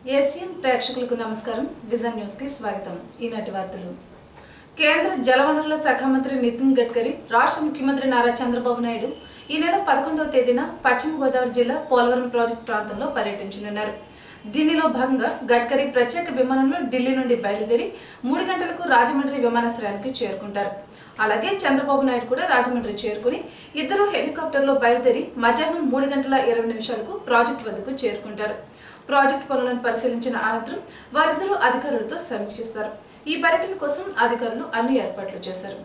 Asian ప్రేక్షకులకు నమస్కారం vision news కి స్వాగతం ఈనాటి వార్తలు కేంద్ర జలవనరుల శాఖ మంత్రి నితిన్ గడ్కరీ రాష్ట్ర ముఖ్యమంత్రి నారా చంద్రబాబు నాయుడు ఈ నెల పదకొండవ తేదీన పశ్చిమ గోదావరి జిల్లా పోలవరం ప్రాజెక్టు ప్రాంతంలో పర్యటించనున్నారు దీనిలో భాగంగా గడ్కరీ ప్రత్యేక విమానంలో ఢిల్లీ నుండి బయలుదేరి మూడు గంటలకు రాజమండ్రి విమానాశ్రయానికి చేరుకుంటారు అలాగే చంద్రబాబు నాయుడు కూడా రాజమండ్రి చేరుకుని ఇద్దరు హెలికాప్టర్లో బయలుదేరి మధ్యాహ్నం మూడు గంటల ఇరవై నిమిషాలకు ప్రాజెక్టు వద్దకు చేరుకుంటారు ప్రాజెక్టు పనులను పరిశీలించిన అనంతరం వారిద్దరూ అధికారులతో సమీక్షిస్తారు ఈ పర్యటన కోసం అధికారులు అన్ని ఏర్పాట్లు చేశారు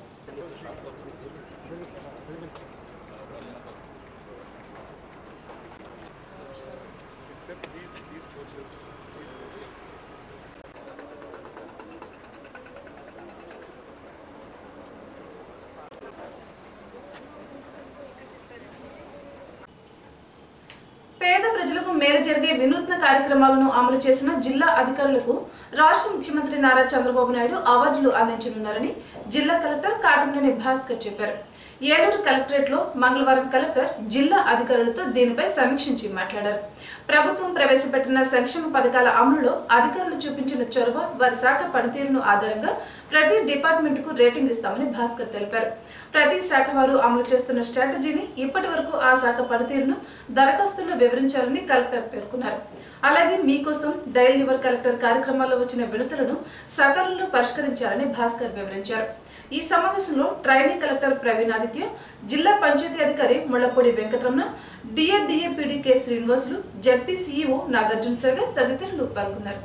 పేద ప్రజలకు మేలు జరిగే వినూత్న కార్యక్రమాలను అమలు చేసిన జిల్లా అధికారులకు రాష్ట్ర ముఖ్యమంత్రి నారా చంద్రబాబు నాయుడు అవార్డులు అందించనున్నారని జిల్లా కలెక్టర్ కాటంనేని భాస్కర్ చెప్పారు ఏలూరు కలెక్టరేట్ లో మంగళవారం కలెక్టర్ జిల్లా అధికారులతో దీనిపై సమీక్షించి మాట్లాడారు ప్రభుత్వం ప్రవేశపెట్టిన సంక్షేమ పథకాల అమలులో అధికారులు చూపించిన చొరవ వారి శాఖ పనితీరును ఆధారంగా ప్రతి డిపార్ట్మెంట్ కు రేటింగ్ ఇస్తామని భాస్కర్ తెలిపారు ప్రతి శాఖ వారు అమలు చేస్తున్న స్ట్రాటజీని ఇప్పటి వరకు ఆ శాఖ పనితీరును దరఖాస్తుల్లో వివరించాలని కలెక్టర్ పేర్కొన్నారు అలాగే మీకోసం డైల్ యువర్ కలెక్టర్ కార్యక్రమాల్లో వచ్చిన విడతలను సకాలంలో పరిష్కరించాలని భాస్కర్ వివరించారు ఈ సమావేశంలో ట్రైనింగ్ కలెక్టర్ ప్రవీణ్ ఆదిత్య జిల్లా పంచాయతీ అధికారి Mullapudi Venkataramana DRDA PD K Srinivasulu ZP CEO Nagarjuna Sagar తదితరులు పాల్గొన్నారు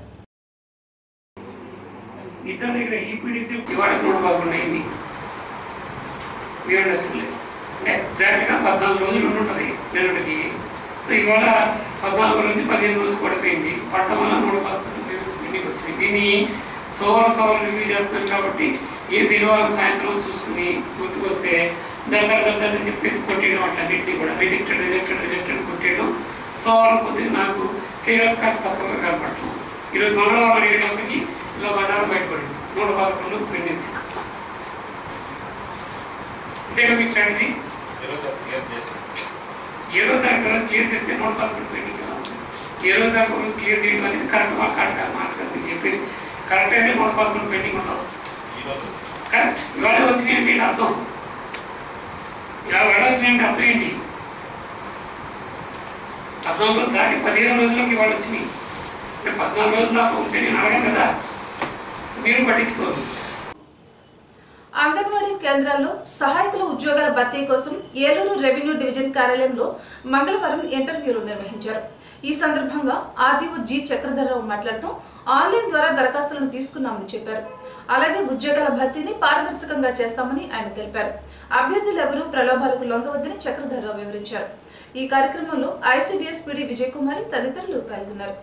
ఇతర దగ్గర ఈపీడీసీ ఇవాళ నూట పదకొండు అయింది బిఎంఎస్ ఎగ్జాక్ట్గా పద్నాలుగు రోజులు ఉంటుంది నిన్నటికి సో ఇవాళ పద్నాలుగు నుంచి పదిహేను రోజులు పడిపోయింది పట్టడం వల్ల నూట పదకొండు బిఎంఎస్ మీటింగ్ వచ్చింది దీన్ని సోమవారం సోమవారం రివ్యూ చేస్తున్నాం కాబట్టి ఏ శనివారం సాయంత్రం చూసుకుని గుర్తుకొస్తే దడ దడ దడ దడ అని చెప్పేసి కొట్టేయడం అట్లన్నింటినీ కూడా రిజెక్టెడ్ రిజెక్టెడ్ రిజెక్టెడ్ కొట్టేయడం సోమవారం పొద్దున్న నాకు కేరస్ కాస్త తప్పగా కనపడటం ఈరోజు మంగళవారం అడిగేటప్పటికి ఇలా బండారం బయటపడింది నూట పదకొండు పెండింగ్స్ ఇదే మీ స్ట్రాటజీ ఏ రోజు దాకా రోజు క్లియర్ చేస్తే నూట పదకొండు పెండింగ్ ఎలా ఉంది? ఏ రోజు దాకా ఒక రోజు క్లియర్ చేయడం అనేది కరెక్ట్ మా కరెక్ట్ కాదు మాట కాదు మీరు చెప్పేది కరెక్ట్ అయితే నూట పదకొండు పెండింగ్ ఉండవు కరెక్ట్ ఇవాళ వచ్చినాయి ఏంటి అర్థం ఇవాళ వెళ్ళాల్సిన ఏంటి అర్థం ఏంటి పద్నాలుగు రోజులు దాటి పదిహేను రోజుల్లోకి ఇవాళ వచ్చినాయి అంటే పద్నాలుగు రోజులు దాకా ఉంటే నేను అడగను కదా మీరు పట్టించుకోరు అంగన్వాడీ కేంద్రాల్లో సహాయకుల ఉద్యోగాల భర్తీ కోసం ఏలూరు రెవెన్యూ డివిజన్ కార్యాలయంలో మంగళవారం ఇంటర్వ్యూలు నిర్వహించారు ఈ సందర్భంగా ఆర్డీఓ జి చక్రధరరావు మాట్లాడుతూ ఆన్లైన్ ద్వారా దరఖాస్తులను తీసుకున్నామని చెప్పారు అలాగే ఉద్యోగాల భర్తీని పారదర్శకంగా చేస్తామని ఆయన తెలిపారు అభ్యర్థులు ఎవరూ ప్రలోభాలకు లొంగవద్దని చక్రధరరావు వివరించారు ఈ కార్యక్రమంలో ఐసీడీఎస్ పీడీ విజయ్ కుమారి తదితరులు పాల్గొన్నారు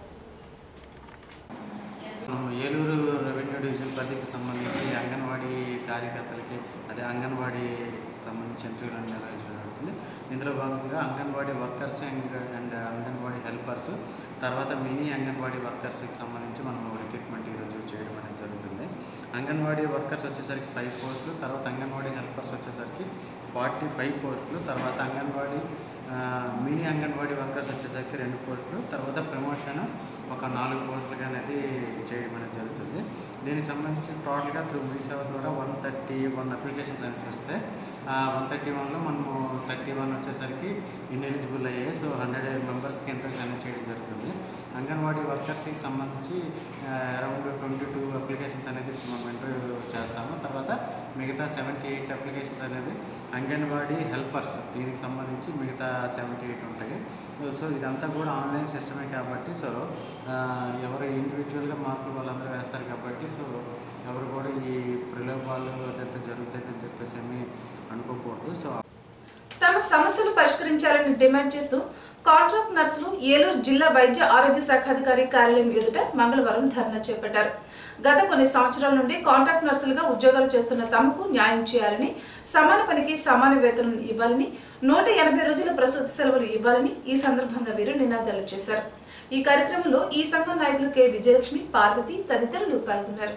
మనం ఏలూరు రెవెన్యూ డివిజన్ పరిధికి సంబంధించి అంగన్వాడీ కార్యకర్తలకి అదే అంగన్వాడీ సంబంధించి ఇంటర్వ్యూలు నిర్వహించడం జరుగుతుంది ఇందులో భాగంగా Anganwadi workers and and Anganwadi helpers తర్వాత మినీ అంగన్వాడీ వర్కర్స్కి సంబంధించి మనం రిక్రూట్మెంట్ ఈరోజు చేయడం అనేది జరుగుతుంది అంగన్వాడీ వర్కర్స్ వచ్చేసరికి ఫైవ్ పోస్టులు తర్వాత అంగన్వాడీ హెల్పర్స్ వచ్చేసరికి ఫార్టీ ఫైవ్ పోస్టులు తర్వాత అంగన్వాడీ ఆ, మినీ అంగన్వాడీ వర్కర్స్ వచ్చేసరికి రెండు పోస్టులు తర్వాత ప్రమోషన్ ఒక నాలుగు పోస్టులుగా అనేది చేయడం అనేది జరుగుతుంది దీనికి సంబంధించి టోటల్గా త్రూ మీ సేవ ద్వారా వన్ థర్టీ వన్ అప్లికేషన్స్ అనేసి వస్తే ఆ వన్ థర్టీ వన్లో మనము థర్టీ వన్ వచ్చేసరికి ఇన్ఎలిజిబుల్ అయ్యాయి సో హండ్రెడ్ మెంబర్స్కి ఇంటర్వ్యూస్ అనేది చేయడం జరుగుతుంది అంగన్వాడీ వర్కర్స్కి సంబంధించి అరౌండ్ ట్వంటీ టూ అప్లికేషన్స్ అనేది మనం ఇంటర్వ్యూ చేస్తాము తర్వాత మిగతా సెవెంటీ ఎయిట్ అప్లికేషన్స్ అనేది అంగన్వాడీ హెల్పర్స్ దీనికి సంబంధించి మిగతా సెవెంటీ ఎయిట్ ఉంటాయి సో ఇదంతా కూడా ఆన్లైన్ సిస్టమే కాబట్టి సో ఆ, ఎవరు ఇండివిజువల్గా మార్కులు వాళ్ళందరూ వేస్తారు కాబట్టి సో ఎవరు కూడా ఈ ప్రలోభాలు అదంతా జరుగుతాయని చెప్పేసి ఏమీ అనుకోకూడదు సో తమ సమస్యలు పరిష్కరించాలని డిమాండ్ చేస్తూ కాంట్రాక్ట్ నర్సులు ఏలూరు జిల్లా వైద్య ఆరోగ్య శాఖ అధికారి కార్యాలయం ఎదుట మంగళవారం ధర్నా చేపట్టారు గత కొన్ని సంవత్సరాల నుండి కాంట్రాక్ట్ నర్సులుగా ఉద్యోగాలు చేస్తున్న తమకు న్యాయం చేయాలని సమాన పనికి సమాన వేతనం ఇవ్వాలని నూట ఎనభై రోజుల ప్రసూతి సెలవులు ఇవ్వాలని ఈ సందర్భంగా వీరు నినాదాలు చేశారు ఈ కార్యక్రమంలో ఈ సంఘం నాయకులు కె విజయలక్ష్మి పార్వతి తదితరులు పాల్గొన్నారు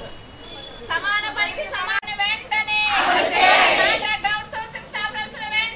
సమాన పనికి సమాన వెంటనే కాంట్రాక్ట్ అవుట్సోర్సింగ్ స్టాఫ్ నర్సుల వెంటనే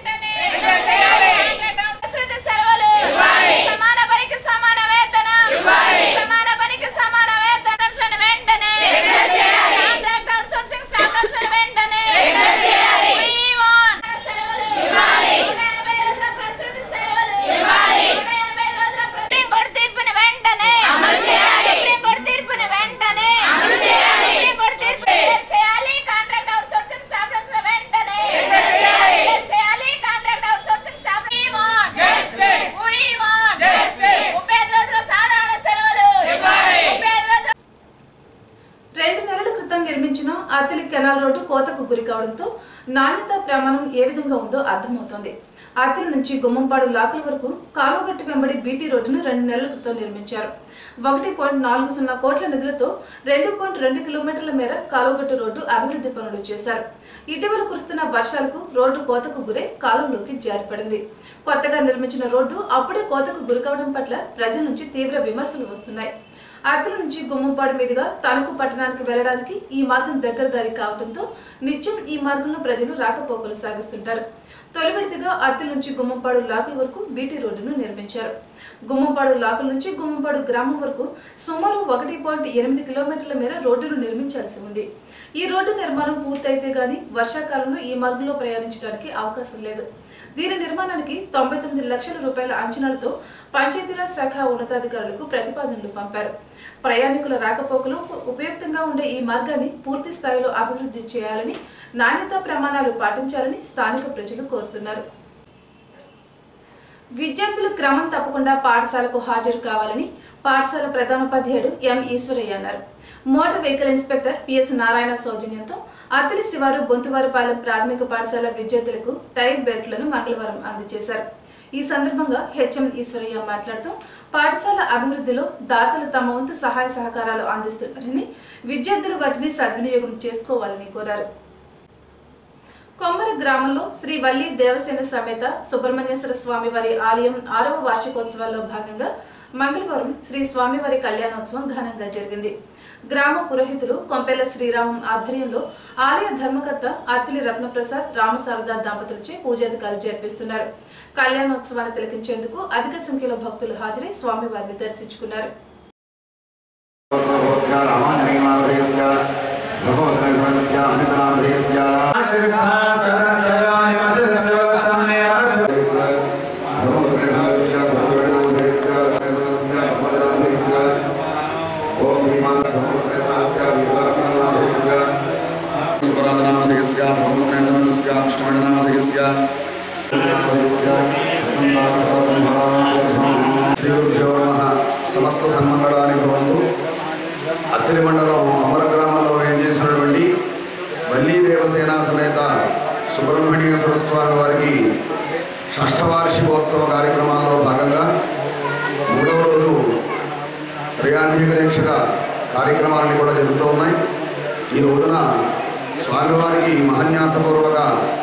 నాణ్యత ప్రమాణం ఏ విధంగా ఉందో అర్థమవుతోంది అతిల నుంచి గుమ్మంపాడు లాకుల వరకు కాలువగట్టు వెంబడి బీటీ రోడ్డును రెండు నెలల క్రితం నిర్మించారు ఒకటి పాయింట్ నాలుగు సున్నా కోట్ల నిధులతో రెండు పాయింట్ రెండు కిలోమీటర్ల మేర కాలువగట్టు రోడ్డు అభివృద్ధి పనులు చేశారు ఇటీవల కురుస్తున్న వర్షాలకు రోడ్డు కోతకు గురై కాలువలోకి జారిపడింది కొత్తగా నిర్మించిన రోడ్డు అప్పుడే కోతకు గురి కావడం పట్ల ప్రజల నుంచి తీవ్ర విమర్శలు వస్తున్నాయి అద్దెల నుంచి గుమ్మంపాడు మీదుగా తణుకు పట్టణానికి వెళ్లడానికి ఈ మార్గం దగ్గర దారి కావడంతో నిత్యం ఈ మార్గంలో ప్రజలు రాకపోకలు సాగిస్తుంటారు తొలి విడతగా అద్దెల నుంచి గుమ్మంపాడు లాకుల వరకు బీటీ రోడ్డును నిర్మించారు గుమ్మంపాడు లాకుల నుంచి గుమ్మంపాడు గ్రామం వరకు సుమారు ఒకటి పాయింట్ ఎనిమిది కిలోమీటర్ల మేర రోడ్డును నిర్మించాల్సి ఉంది ఈ రోడ్డు నిర్మాణం పూర్తయితే గానీ వర్షాకాలంలో ఈ మార్గంలో ప్రయాణించడానికి అవకాశం లేదు దీని నిర్మాణానికి తొంభై తొమ్మిది లక్షల రూపాయల అంచనాలతో పంచాయతీరాజ్ శాఖ ఉన్నతాధికారులకు ప్రతిపాదనలు పంపారు ప్రయాణికుల రాకపోకలు ఉపయుక్తంగా ఉండే ఈ మార్గాన్ని పూర్తి స్థాయిలో అభివృద్ధి చేయాలని నాణ్యతా ప్రమాణాలు పాటించాలని స్థానిక ప్రజలు కోరుతున్నారు విద్యార్థులు క్రమం తప్పకుండా పాఠశాలకు హాజరు కావాలని పాఠశాల ప్రధానోపాధ్యాయుడు ఎం ఈశ్వరయ్య అన్నారు motor vehicle inspector PS Narayana సౌజన్యంతో అత్తిలి శివారు బొంతువారిపాలెం ప్రాథమిక పాఠశాల విద్యార్థులకు టైర్ బెల్ట్లను మంగళవారం అందజేశారు ఈ సందర్భంగా హెచ్ఎం ఈశ్వరయ్య మాట్లాడుతూ పాఠశాల అభివృద్ధిలో దాతలు తమ వంతు సహాయ సహకారాలు అందిస్తున్నారని విద్యార్థులు వాటిని సద్వినియోగం చేసుకోవాలని కోరారు కొమ్మర గ్రామంలో శ్రీ వల్లి దేవసేన సమేత సుబ్రహ్మణ్యేశ్వర స్వామి వారి ఆలయం ఆరవ వార్షికోత్సవాల్లో భాగంగా మంగళవారం శ్రీ స్వామివారి కళ్యాణోత్సవం ఘనంగా జరిగింది గ్రామ పురోహితులు కొంపెల్ల శ్రీరామం ఆధ్వర్యంలో ఆలయ ధర్మకర్త అత్తిలి రత్నప్రసాద్ రామశారద దంపతులచే పూజాధికారులు జరిపిస్తున్నారు కళ్యాణోత్సవాన్ని తిలకించేందుకు అధిక సంఖ్యలో భక్తులు హాజరై స్వామివారిని దర్శించుకున్నారు రామాంజనేయమాధేయస్య భగవద్గణేశ్వరస్య అనితనామధేయస్య భగవద్గణేశ్వరస్య భగవద్గణామధేయస్య భగవద్గణేశ్వరస్య భగవద్గణామధేయస్య ఓం శ్రీమాన్ భగవద్గణేశ్వరస్య విద్యార్థనామధేయస్య సుపరాధనామధేయస్య భగవద్గణేశ్వరస్య కృష్ణమణనామధేయస్య శ్రీ గురుభ్యో నమ సమస్త సన్మంగళాన్ని భవంతు అత్తిలి మండలం అమర గ్రామంలో ఏం చేసినటువంటి వల్లీ దేవసేన సమేత సుబ్రహ్మణ్యేశ్వర స్వామి వారికి షష్ఠవార్షికోత్సవ కార్యక్రమాల్లో భాగంగా మూడవ రోజు ప్రయాణిక దీక్షక కార్యక్రమాలన్నీ కూడా జరుగుతూ ఉన్నాయి ఈ రోజున స్వామివారికి మహన్యాసపూర్వక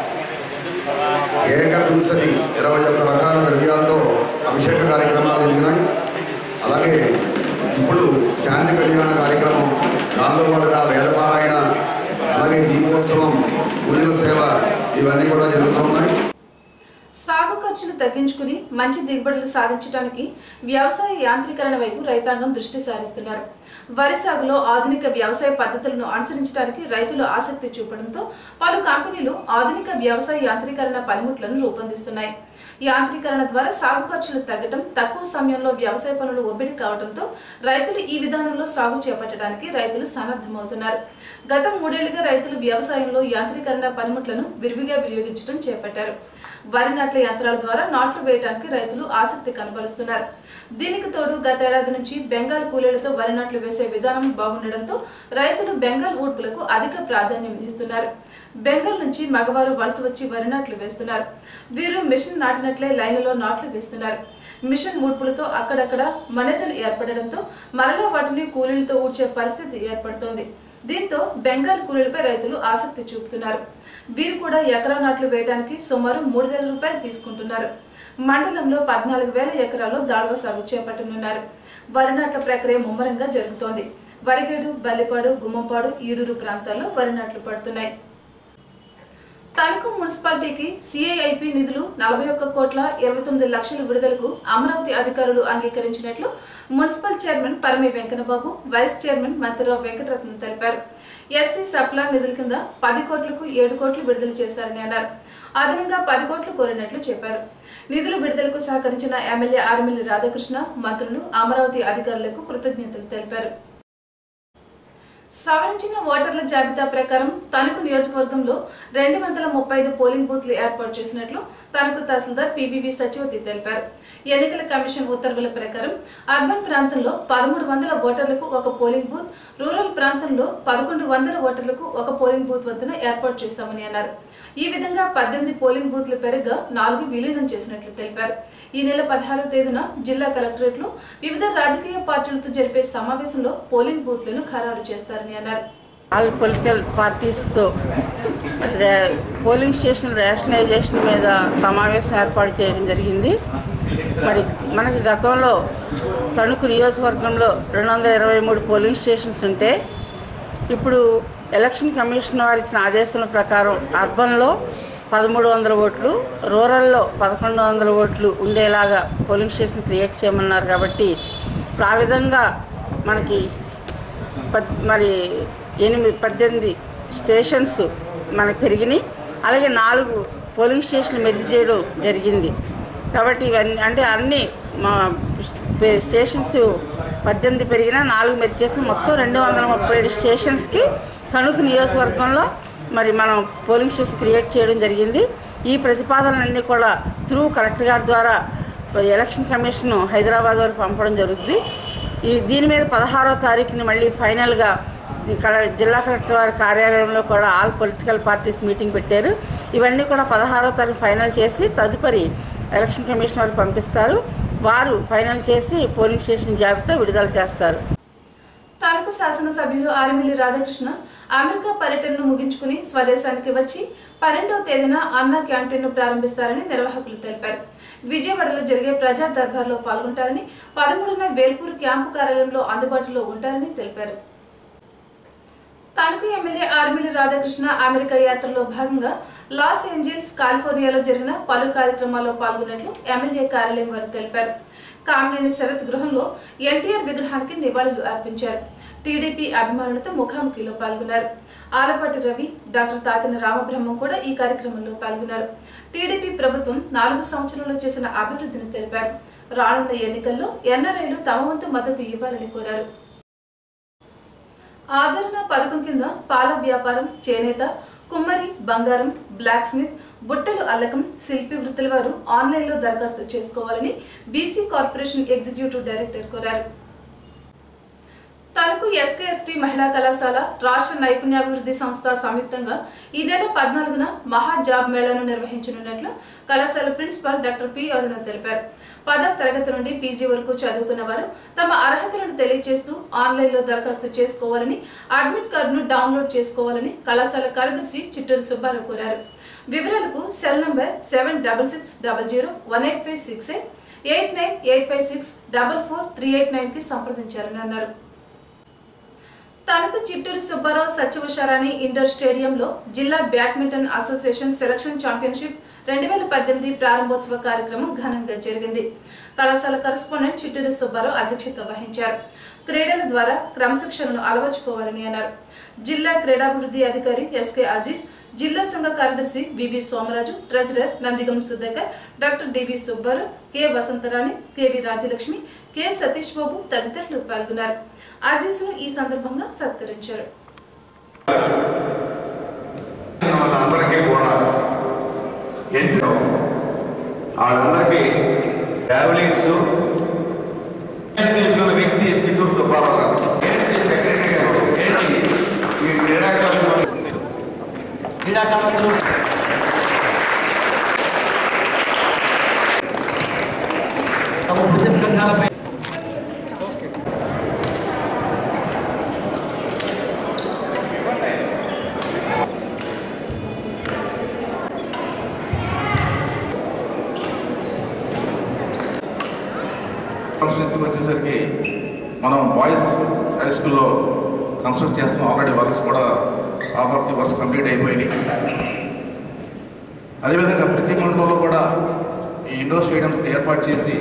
ఏకవింశతి ఇరవై ఒక్క రకాల ద్రవ్యాలతో అభిషేక కార్యక్రమాలు జరిగినాయి అలాగే ఇప్పుడు శాంతి కళ్యాణ కార్యక్రమం దాంతో పాటుగా వేదపారాయణ అలాగే దీపోత్సవం పూజల సేవ ఇవన్నీ కూడా జరుగుతున్నాయి సాగు ఖర్చులు తగ్గించుకుని మంచి దిగుబడులు సాధించడానికి వ్యవసాయ యాంత్రీకరణ వైపు రైతాంగం దృష్టి సారిస్తున్నారు వరి సాగులో ఆధునిక వ్యవసాయ పద్ధతులను అనుసరించడానికి రైతులు ఆసక్తి చూపడంతో పలు కంపెనీలు ఆధునిక వ్యవసాయ యాంత్రీకరణ పనిముట్లను రూపొందిస్తున్నాయి యాంత్రీకరణ ద్వారా సాగు ఖర్చులు తగ్గటం తక్కువ సమయంలో వ్యవసాయ పనులు ఒబ్బిడి కావడంతో రైతులు ఈ విధానంలో సాగు చేపట్టడానికి రైతులు సన్నద్ధమవుతున్నారు గత మూడేళ్లుగా రైతులు వ్యవసాయంలో యాంత్రీకరణ పనిముట్లను విరివిగా వినియోగించడం చేపట్టారు వరి నాట్ల యంత్రాల ద్వారా నాట్లు వేయడానికి రైతులు ఆసక్తి కనబరుస్తున్నారు దీనికి తోడు గతేడాది నుంచి బెంగాల్ కూలీలతో వరి నాట్లు వేసే విధానం బాగుండడంతో రైతులు బెంగాల్ ఊడ్పులకు అధిక ప్రాధాన్యం ఇస్తున్నారు బెంగాల్ నుంచి మగవారు వలస వచ్చి వరి నాట్లు వేస్తున్నారు వీరు మిషన్ నాటినట్లే లైన్లలో నాట్లు వేస్తున్నారు మిషన్ ఊడ్పులతో అక్కడక్కడ మణితలు ఏర్పడడంతో మరలా వాటిని కూలీలతో ఊడ్చే పరిస్థితి ఏర్పడుతోంది దీంతో బెంగాల్ కూలీలపై రైతులు ఆసక్తి చూపుతున్నారు వీరు కూడా ఎకరా నాట్లు వేయడానికి సుమారు మూడు వేల రూపాయలు తీసుకుంటున్నారు మండలంలో పద్నాలుగు వేల ఎకరాల్లో దాళ్వ సాగు చేపట్టనున్నారు వరి నాట్ల ప్రక్రియ ముమ్మరంగా జరుగుతోంది వరిగేడు బల్లిపాడు గుమ్మంపాడు ఈడూరు ప్రాంతాల్లో వరి నాట్లు పడుతున్నాయి తణుకు మున్సిపాలిటీకి సిఐఐపి నిధులు నలభై ఒక్క కోట్ల ఇరవై తొమ్మిది లక్షల విడుదలకు అమరావతి అధికారులు అంగీకరించినట్లు municipal chairman Parami Venkannababu vice chairman Mantrirao Venkataratnam తెలిపారు ఎస్సీ సప్లా నిధుల కింద పది కోట్లకు ఏడు కోట్లు విడుదల చేశారని అన్నారు అదనంగా పది కోట్లు కోరినట్లు చెప్పారు నిధుల విడుదలకు సహకరించిన ఎమ్మెల్యే ఆర్మిల్లి రాధాకృష్ణ మంత్రులు అమరావతి అధికారులకు కృతజ్ఞతలు తెలిపారు సవరించిన ఓటర్ల జాబితా ప్రకారం తణుకు నియోజకవర్గంలో రెండు వందల ముప్పై ఐదు పోలింగ్ బూత్లు ఏర్పాటు చేసినట్లు తణుకు తహసీల్దార్ పిబివి సచివతి తెలిపారు ఎన్నికల కమిషన్ ఉత్తర్వుల ప్రకారం అర్బన్ ప్రాంతంలో పదమూడు వందల ఓటర్లకు ఒక పోలింగ్ బూత్ రూరల్ ప్రాంతంలో పదకొండు వందల ఓటర్లకు ఒక పోలింగ్ బూత్ వద్దన ఏర్పాటు చేశామని అన్నారు ఈ విధంగా పద్దెనిమిది పోలింగ్ బూత్లు పెరగ్గా నాలుగు విలీనం చేసినట్లు తెలిపారు ఈ నెల పదహారవ తేదీన జిల్లా కలెక్టరేట్ లో వివిధ రాజకీయ పార్టీలతో జరిపే సమావేశంలో పోలింగ్ బూత్లను ఖరారు చేస్తారని అన్నారు ఆల్ పొలిటికల్ పార్టీస్తో రే- పోలింగ్ స్టేషన్ రేషనలైజేషన్ మీద సమావేశం ఏర్పాటు చేయడం జరిగింది మరి మనకి గతంలో తణుకు నియోజకవర్గంలో రెండు వందల ఇరవై మూడు పోలింగ్ స్టేషన్స్ ఉంటే ఇప్పుడు ఎలక్షన్ కమిషన్ వారు ఇచ్చిన ఆదేశాల ప్రకారం అర్బన్లో పదమూడు వందల ఓట్లు రూరల్లో పదకొండు వందల ఓట్లు ఉండేలాగా పోలింగ్ స్టేషన్ క్రియేట్ చేయమన్నారు కాబట్టి ఇప్పుడు ఆ విధంగా మనకి పద్ మరి ఎనిమిది పద్దెనిమిది స్టేషన్స్ మనకు పెరిగినాయి అలాగే నాలుగు పోలింగ్ స్టేషన్లు మెర్జ్ చేయడం జరిగింది కాబట్టి ఇవన్నీ అంటే అన్ని మా పే- స్టేషన్స్ పద్దెనిమిది పెరిగినా నాలుగు మెర్జ్ చేసిన మొత్తం రెండు వందల ముప్పై ఏడు స్టేషన్స్కి తణుకు నియోజకవర్గంలో మరి మనం పోలింగ్ స్టేషన్ క్రియేట్ చేయడం జరిగింది ఈ ప్రతిపాదనలన్నీ కూడా త్రూ కలెక్టర్ గారి ద్వారా మరి ఎలక్షన్ కమిషన్ హైదరాబాద్ వరకు పంపడం జరుగుతుంది ఈ దీని మీద పదహారో తారీఖుని మళ్ళీ ఫైనల్గా ఈ కల- జిల్లా కలెక్టర్ వారి కార్యాలయంలో కూడా ఆల్ పొలిటికల్ పార్టీస్ మీటింగ్ పెట్టారు ఇవన్నీ కూడా పదహారో తారీఖు ఫైనల్ చేసి తదుపరి ఎలక్షన్ కమిషన్ వారికి పంపిస్తారు వారు ఫైనల్ చేసి పోలింగ్ స్టేషన్ జాబితా విడుదల చేస్తారు తణుకు శాసనసభ్యులు ఆర్మిల్లి రాధాకృష్ణ అమెరికా పర్యటనను ముగించుకుని స్వదేశానికి వచ్చి పన్నెండవ తేదీన అన్న క్యాంటీన్ను ప్రారంభిస్తారని నిర్వాహకులు తెలిపారు విజయవాడలో జరిగే ప్రజా దర్బార్లో పాల్గొంటారని పదమూడున వేల్పూర్ క్యాంపు కార్యాలయంలో అందుబాటులో ఉంటారని తెలిపారు తణుకు ఎమ్మెల్యే ఆర్మిలి రాధాకృష్ణ అమెరికా యాత్రలో భాగంగా లాస్ ఏంజల్స్ కాలిఫోర్నియాలో జరిగిన పలు కార్యక్రమాల్లో పాల్గొన్నట్లు ఎమ్మెల్యే కార్యాలయం వారు తెలిపారు కామినేని శరత్ గృహంలో ఎన్టీఆర్ విగ్రహానికి నివాళులు అర్పించారు టీడీపీ అభిమానులతో ముఖాముఖిలో పాల్గొన్నారు ఆలపాటి రవి డాక్టర్ తాతిన రామబ్రహ్మం కూడా ఈ కార్యక్రమంలో పాల్గొన్నారు టీడీపీ ప్రభుత్వం నాలుగు సంవత్సరాల్లో చేసిన అభివృద్ధిని తెలిపారు రానున్న ఎన్నికల్లో ఎన్ఆర్ఐలు తమ వంతు మద్దతు ఇవ్వాలని కోరారు ఆదరణ పథకం కింద పాల వ్యాపారం చేనేత కుమ్మరి బంగారం బ్లాక్ స్మిత్ బుట్టలు అల్లకం శిల్పి వృత్తుల వారు ఆన్లైన్లో దరఖాస్తు చేసుకోవాలని బీసీ కార్పొరేషన్ ఎగ్జిక్యూటివ్ డైరెక్టర్ కోరారు తణుకు ఎస్కేఎస్టీ మహిళా కళాశాల రాష్ట్ర నైపుణ్యాభివృద్ధి సంస్థ సంయుక్తంగా ఈ నెల పద్నాలుగున మహా జాబ్ మేళాను నిర్వహించనున్నట్లు కళాశాల ప్రిన్సిపాల్ డాక్టర్ పి అరుణ తెలిపారు పదో తరగతి నుండి పీజీ వరకు చదువుకున్న వారు తమ అర్హతలను తెలియజేస్తూ ఆన్లైన్లో దరఖాస్తు చేసుకోవాలని అడ్మిట్ కార్డును డౌన్లోడ్ చేసుకోవాలని కళాశాల కార్యదర్శి చిట్టూరు సుబ్బారావు కోరారు వివరాలకు cell number seven double six double zero one eight five six eight eight nine eight five six double four three eight నైన్కి సంప్రదించారని అన్నారు తణుకు చిట్టూరు సుబ్బారావు సత్యవశారాణి ఇండోర్ స్టేడియంలో జిల్లా బ్యాడ్మింటన్ అసోసియేషన్ సెలక్షన్ ఛాంపియన్షిప్ రెండు వేల పద్దెనిమిది ప్రారంభోత్సవ కార్యక్రమం ఘనంగా జరిగింది కళాశాల కరస్పాండెంట్ చిట్టూరు సుబ్బారావు అధ్యక్షత వహించారు క్రీడల ద్వారా క్రమశిక్షణను అలవర్చుకోవాలని అన్నారు జిల్లా క్రీడాభివృద్ధి అధికారి ఎస్కే అజీజ్ జిల్లా సంఘ కార్యదర్శి VV Somaraju treasurer Nandigam Sudhakar doctor DV Subbarao K Vasantharani KV Rajalakshmi K Satish Babu తదితరులు పాల్గొన్నారు అజీజ్ను ఈ సందర్భంగా సత్కరించారు వాళ్ళందరికీ కూడా ఎంతో వాళ్ళందరికీ ట్రావెలింగ్స్ తీసుకున్న వ్యక్తి చిత్తూరు సుబ్బారావు గారు ఏంటి సెక్రటరీ గారు ఏంటి ఈ క్రీడాకారులు క్రీడాకారులు తమ ప్రతిస్పందనలపై కాన్స్టిట్యూన్సీకి వచ్చేసరికి మనం బాయ్స్ హై స్కూల్లో కన్స్ట్రక్ట్ చేస్తున్నాం ఆల్రెడీ వర్క్స్ కూడా half of the works complete అయిపోయినాయి అదేవిధంగా ప్రతి మండలంలో కూడా ఈ ఇండోర్ స్టేడియంస్ ఏర్పాటు చేసి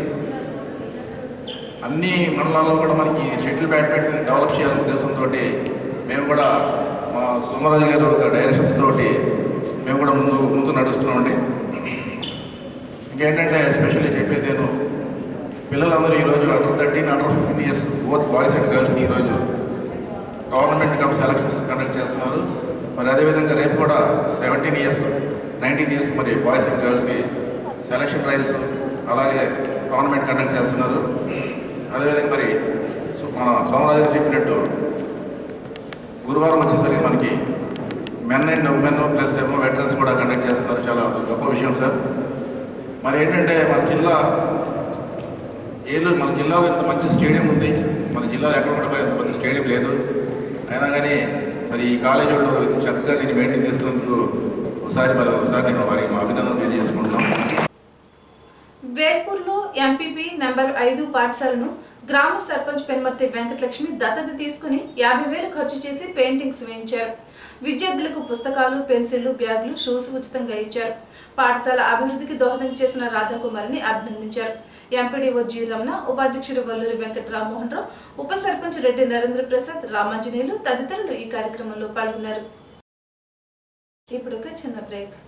అన్ని మండలాల్లో కూడా మనకి షటిల్ బ్యాడ్మింటన్ డెవలప్ చేయాలనే ఉద్దేశంతో మేము కూడా మా సుమరాజు గారు ఒక డైరెక్షన్స్ తోటి మేము కూడా ముందు ముందు నడుస్తున్నామండి ఇంకేంటంటే ఎస్పెషల్లీ చెప్పేది నేను పిల్లలందరూ ఈరోజు under thirteen under fifteen years both boys and గర్ల్స్కి ఈరోజు గవర్నమెంట్ కప్ సెలక్షన్స్ కండక్ట్ చేస్తున్నారు మరి అదేవిధంగా రేపు కూడా సెవెంటీన్ ఇయర్స్ నైన్టీన్ ఇయర్స్ మరి బాయ్స్ అండ్ గర్ల్స్కి సెలక్షన్ ట్రయల్స్ అలాగే గవర్నమెంట్ కండక్ట్ చేస్తున్నారు అదేవిధంగా మరి సో మన సోమరాజు గారు చెప్పినట్టు గురువారం వచ్చేసరికి మనకి మెన్ అండ్ ఉమెన్ ప్లస్ ఏమో వెటరన్స్ కూడా కండక్ట్ చేస్తున్నారు చాలా గొప్ప విషయం సార్ మరి ఏంటంటే మన జిల్లా ఏలూరు మన జిల్లాలో ఇంత మంచి స్టేడియం ఉంది మన జిల్లాలో ఎక్కడ కూడా మరి ఇంత మంచి స్టేడియం లేదు అయినా కానీ మరి ఈ కాలేజీ వాళ్ళు చక్కగా దీన్ని మెయింటైన్ చేస్తున్నందుకు ఒకసారి మరి ఒకసారి నేను వారికి మా అభినందన తెలియజేసుకుంటున్నాం వేల్పూర్లో ఎంపీపీ నెంబర్ ఐదు పాఠశాలను గ్రామ సర్పంచ్ పెన్మర్తి వెంకటలక్ష్మి దత్తత తీసుకుని యాభై వేలు ఖర్చు చేసి పెయింటింగ్స్ వేయించారు విద్యార్థులకు పుస్తకాలు పెన్సిళ్లు బ్యాగులు షూస్ ఉచితంగా ఇచ్చారు పాఠశాల అభివృద్ధికి దోహదం చేసిన రాధాకుమారిని అభినందించారు ఎంపీడీఓ జి రమణ ఉపాధ్యక్షుడు వల్లూరి వెంకట రామ్మోహన్ రావు ఉప సర్పంచ్ రెడ్డి నరేంద్ర ప్రసాద్ రామాంజనేయులు తదితరులు ఈ కార్యక్రమంలో పాల్గొన్నారు ఇప్పుడు ఒక చిన్న బ్రేక్